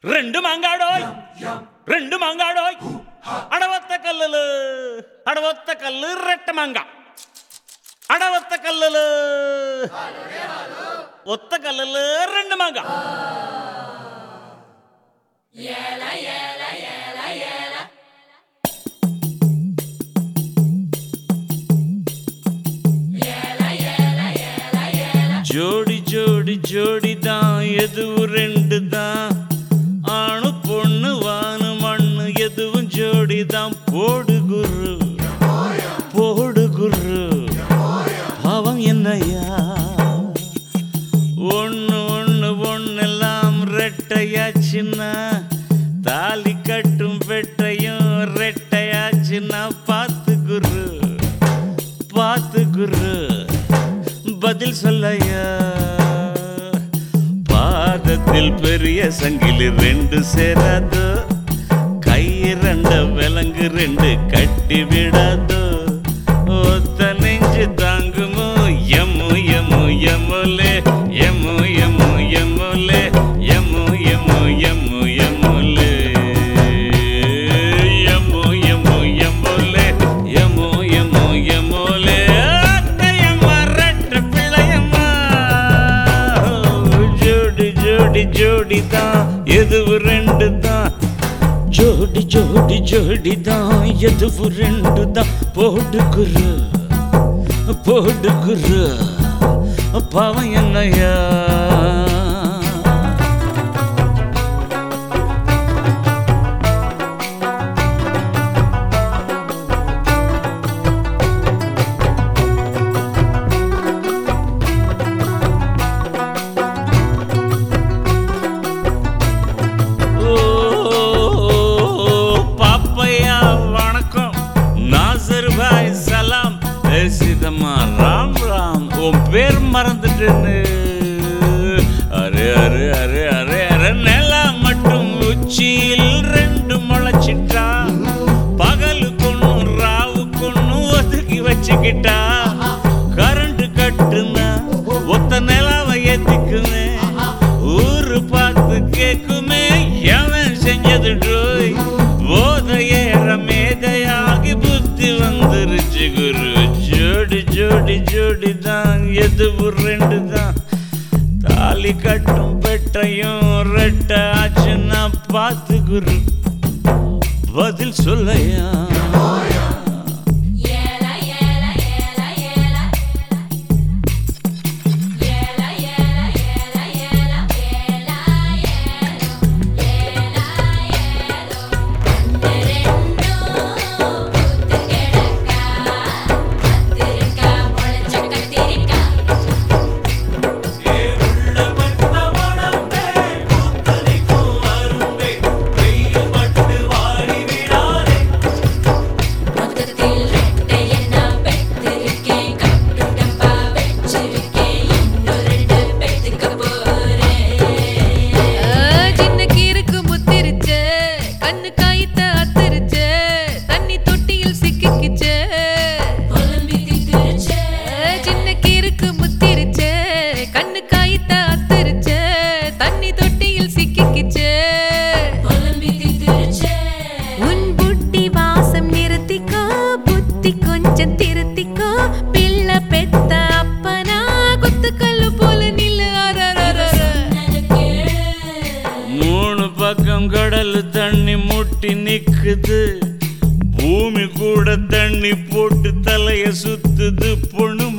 ரெண்டு மாங்காடோய் ரெண்டு மாங்காடோய் அடவத்த கல்லுல அடவத்த கல்லு ரெட்ட மாங்கா அடவத்த கல்லுல ஒத்த கல்லுல ரெண்டு மாங்கா ஜோடி ஜோடி ஜோடி தான் எதுவும் ரெண்டு தான் ஆணு பொண்ணு வானு மண்ணு எதுவும் ஜோடி தான் போடு குரு போடு குரு அவன் என்னையா ஒண்ணு ஒண்ணு ஒண்ணெல்லாம் ரெட்டையாச்சுன்னா தாலி கட்டும் வெட்டையும் ரெட்டையாச்சுன்னா பார்த்து குரு பார்த்து குரு பதில் சொல்லையா பாதத்தில் பெரிய சங்கிலி ரெண்டு சேராதோ கை ரெண்ட விலங்கு ரெண்டு கட்டி விடாதோ ஒத்த நெஞ்சு தாங்குமோ எம்மு எம்மு எம்முலே எம்மு எம்மு எம்முலே எம்மு எம்மு எம்மு எம்முலே எம்மு எம்மு எம்முலே எம்மு எம்மு எம்முலே அத்தையம்மா ரெட்ட பிள்ளையம்மா ஜோடி ஜோடி ஜோடி தான் எதுவு ரெண்டு தான் ஜோடி ஜோடி ஜோடி தான் எதுவு ரெண்டு தான் போடுக்குரு போடுக்குரு பாவம் என்னையா ஓ, பாப்பையா வணக்கம் நாசர் பாய் சலாம் சீதம்மா ராம் ராம் உன் பேர் மறந்துட்டேன்னு அரே அரே அரே அரே அரே நிலா மட்டும் உச்சியில் ரெண்டு முளைச்சிட்டா பகலு கொண்ணும் ராவு கொண்ணும் ஒதுக்கி வச்சுக்கிட்டா கரண்ட் கட்டுனா ஒத்த நிலாவை ஏத்திக்குமே ஊரு பார்த்து கேக்குமே எவன் செஞ்சது டோய் போத ஏற மேதையாகி புத்தி வந்துருச்சு குரு ஜோடி ஜோடி ஜோடி தான் எதுவு ரெண்டு தான் தாலி கட்டும் பெட்டையும் ரெட்ட ஆச்சுன்னா பார்த்து குரு பதில் சொல்லையா மொத்தத்தில் ரெட்டை என்ன பெற்றிருக்கேன் கட்டும் டப்பா வச்சிருக்கேன் இன்னும் ரெண்டு பெத்துக்க போறேன் சின்ன கீருக்கு முத்திருச்சு கண்ணு காய்த்த அத்திருச்சு தண்ணி தொட்டியில் சிக்கிக்கிச்சு புலம்பி தித்துருச்சே சின்ன கீருக்கு முத்திருச்சு கண்ணு காய்த்த அத்திருச்சு தண்ணி தொட்டியில் சிக்கிக்கிச்சு புலம்பி தித்துருச்சே உன் புட்டி வாசம் நிறுத்திக்கோ புத்தி கொஞ்சம் திருத்திக்கோ பிள்ளை பெத்த அப்பனா குத்துக்கல்லு போல நில்லு அரரரர. சொன்னது கேளு மூணு பக்கம் கடல் தண்ணி முட்டி நிக்குது பூமி கூட தண்ணி போட்டு தலைய சுத்துது பொண்ணு